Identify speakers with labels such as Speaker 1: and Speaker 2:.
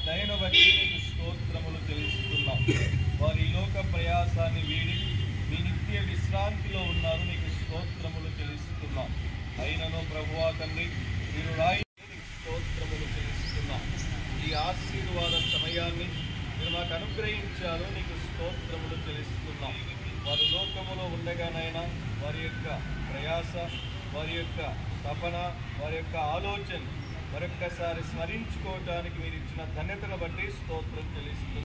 Speaker 1: దయను బట్టి నీకు స్తోత్రములు తెలుస్తున్నాం వారి ఈ లోక ప్రయాసాన్ని వీడి మీ నిత్య విశ్రాంతిలో ఉన్నారు నీకు స్తోత్రములు తెలుస్తున్నాం అయినను ప్రభువా తండ్రి మీరు రాయి నీకు స్తోత్రములు తెలుస్తున్నాం ఈ ఆశీర్వాద సమయాన్ని మీరు మాకు అనుగ్రహించారు నీకు స్తోత్రములు తెలుస్తున్నాం వారు లోకములో ఉండగానైనా వారి యొక్క ప్రయాస వారి యొక్క తపన వారి యొక్క ఆలోచన మరొక్కసారి స్మరించుకోవటానికి మీరు ఇచ్చిన ధన్యతను బట్టి స్తోత్రం తెలుస్తుంది